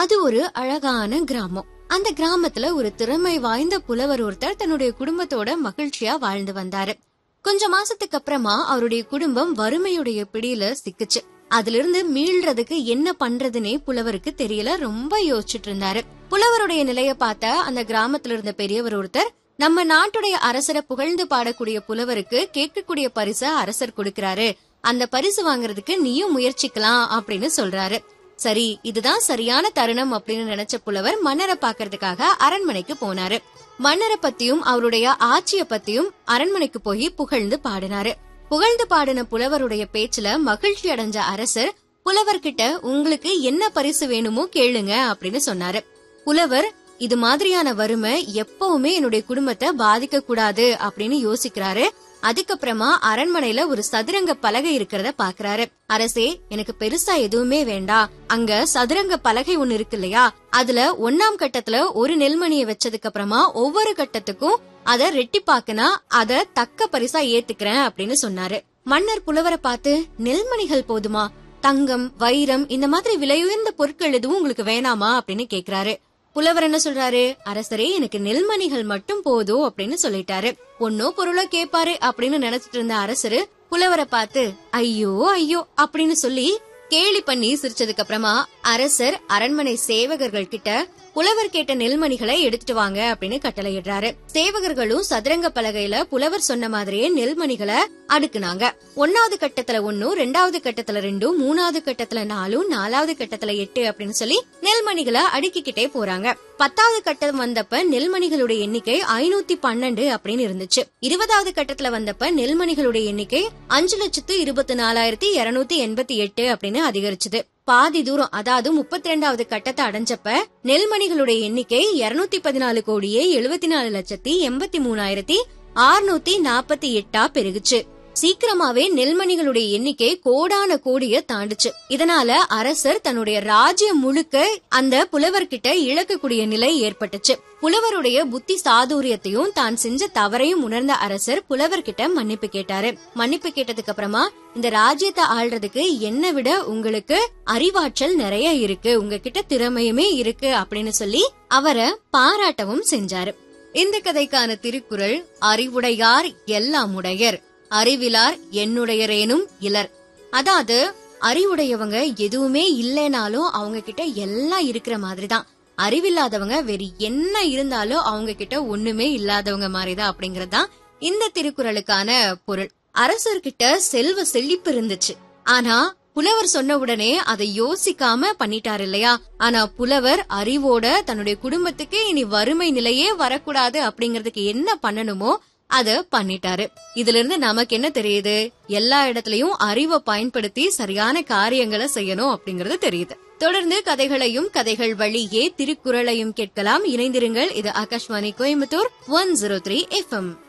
அது ஒரு அழகான கிராமம் அந்த கிராமத்துல ஒரு திறமை வாய்ந்த புலவர் ஒருத்தர் தன்னுடைய குடும்பத்தோட மகிழ்ச்சியா வாழ்ந்து வந்தாரு கொஞ்ச மாசத்துக்கு அப்புறமா அவருடைய குடும்பம் வறுமையுடைய பிடியில சிக்குச்சு அதுல இருந்து மீள்றதுக்கு என்ன பண்றதுன்னே புலவருக்கு தெரியல ரொம்ப யோசிச்சுட்டு இருந்தாரு புலவருடைய நிலைய பார்த்த அந்த கிராமத்துல இருந்த பெரியவர் ஒருத்தர் நம்ம நாட்டுடைய அரசரை புகழ்ந்து பாடக்கூடிய புலவருக்கு கேட்கக்கூடிய பரிச அரசர் கொடுக்கறாரு அந்த பரிசு வாங்குறதுக்கு நீயும் முயற்சிக்கலாம் அப்படின்னு சொல்றாரு சரி இதுதான் சரியான தருணம் அப்படின்னு நினைச்ச புலவர் மன்னரை பாக்குறதுக்காக அரண்மனைக்கு போனாரு மன்னரை பத்தியும் அவருடைய ஆட்சிய பத்தியும் அரண்மனைக்கு போய் புகழ்ந்து பாடினாரு புகழ்ந்து பாடின புலவருடைய பேச்சுல மகிழ்ச்சி அடைஞ்ச அரசர் புலவர்கிட்ட உங்களுக்கு என்ன பரிசு வேணுமோ கேளுங்க அப்படின்னு சொன்னாரு புலவர் இது மாதிரியான வறுமை எப்பவுமே என்னுடைய குடும்பத்தை பாதிக்க கூடாது அப்படின்னு யோசிக்கிறாரு அதுக்கப்புறமா அரண்மனையில ஒரு சதுரங்க பலகை இருக்கிறத பாக்குறாரு அரசே எனக்கு பெருசா எதுவுமே வேண்டாம் அங்க சதுரங்க பலகை ஒண்ணு இருக்கு இல்லையா அதுல ஒன்னாம் கட்டத்துல ஒரு நெல்மணிய வச்சதுக்கு அப்புறமா ஒவ்வொரு கட்டத்துக்கும் அத ரெட்டிப்பாக்குனா அத தக்க பரிசா ஏத்துக்கிறேன் அப்படின்னு சொன்னாரு மன்னர் புலவரை பார்த்து நெல்மணிகள் போதுமா தங்கம் வைரம் இந்த மாதிரி விலையுயர்ந்த பொருட்கள் எதுவும் உங்களுக்கு வேணாமா அப்படின்னு கேக்குறாரு புலவர் என்ன சொல்றாரு அரசரே எனக்கு நெல்மணிகள் மட்டும் போதும் அப்படின்னு சொல்லிட்டாரு பொண்ணோ பொருளோ கேப்பாரு அப்படின்னு நினைச்சிட்டு இருந்த அரசரு புலவரை பார்த்து ஐயோ ஐயோ அப்படின்னு சொல்லி கேலி பண்ணி சிரிச்சதுக்கு அப்புறமா அரசர் அரண்மனை சேவகர்கள் கிட்ட புலவர் கேட்ட நெல்மணிகளை எடுத்துட்டு வாங்க அப்படின்னு கட்டளையிடுறாரு சேவகர்களும் சதுரங்க பலகையில புலவர் சொன்ன மாதிரியே நெல்மணிகளை அடுக்குனாங்க ஒன்னாவது கட்டத்துல ஒன்னும் ரெண்டாவது கட்டத்துல ரெண்டும் மூணாவது கட்டத்துல நாலும் நாலாவது கட்டத்துல எட்டு அப்படின்னு சொல்லி நெல்மணிகளை அடுக்கிக்கிட்டே போறாங்க பத்தாவது கட்டம் வந்தப்ப நெல்மணிகளுடைய எண்ணிக்கை ஐநூத்தி பன்னெண்டு அப்படின்னு இருந்துச்சு இருபதாவது கட்டத்துல வந்தப்ப நெல்மணிகளுடைய எண்ணிக்கை அஞ்சு லட்சத்து இருபத்தி நாலாயிரத்தி இருநூத்தி எண்பத்தி எட்டு அப்படின்னு அதிகரிச்சது பாதி தூரம் அதாவது முப்பத்தி ரெண்டாவது கட்டத்தை அடைஞ்சப்ப நெல்மணிகளுடைய எண்ணிக்கை இருநூத்தி பதினாலு கோடியே எழுபத்தி நாலு லட்சத்தி எண்பத்தி மூணாயிரத்தி ஆறுநூத்தி நாப்பத்தி எட்டா பெருகுச்சு சீக்கிரமாவே நெல்மணிகளுடைய எண்ணிக்கை கோடான கோடிய தாண்டுச்சு இதனால அரசர் தன்னுடைய ராஜ்யம் முழுக்க அந்த புலவர்கிட்ட இழக்கக்கூடிய நிலை ஏற்பட்டுச்சு புலவருடைய புத்தி சாதுரியத்தையும் தான் செஞ்ச தவறையும் உணர்ந்த அரசர் புலவர்கிட்ட மன்னிப்பு கேட்டாரு மன்னிப்பு கேட்டதுக்கு அப்புறமா இந்த ராஜ்யத்தை ஆள்றதுக்கு என்னை விட உங்களுக்கு அறிவாற்றல் நிறைய இருக்கு உங்ககிட்ட திறமையுமே இருக்கு அப்படின்னு சொல்லி அவரை பாராட்டவும் செஞ்சாரு இந்த கதைக்கான திருக்குறள் அறிவுடையார் எல்லாம் உடையர் அறிவிலார் என்னுடையரேனும் இலர் அதாவது அறிவுடையவங்க எதுவுமே இல்லைனாலும் அவங்க கிட்ட எல்லாம் இருக்கிற மாதிரிதான் அறிவில்லாதவங்க வேறு என்ன இருந்தாலும் அவங்க கிட்ட ஒண்ணுமே இல்லாதவங்க மாதிரிதான் அப்படிங்கறதுதான் இந்த திருக்குறளுக்கான பொருள் அரசர்கிட்ட செல்வ செழிப்பு இருந்துச்சு ஆனா புலவர் சொன்ன உடனே அதை யோசிக்காம பண்ணிட்டாரு இல்லையா ஆனா புலவர் அறிவோட தன்னுடைய குடும்பத்துக்கு இனி வறுமை நிலையே வரக்கூடாது அப்படிங்கறதுக்கு என்ன பண்ணணுமோ அத பண்ணிட்டாரு இதுல இருந்து நமக்கு என்ன தெரியுது எல்லா இடத்துலயும் அறிவை பயன்படுத்தி சரியான காரியங்களை செய்யணும் அப்படிங்கறது தெரியுது தொடர்ந்து கதைகளையும் கதைகள் வழியே திருக்குறளையும் கேட்கலாம் இணைந்திருங்கள் இது Akashvani Coimbatore one zero three FM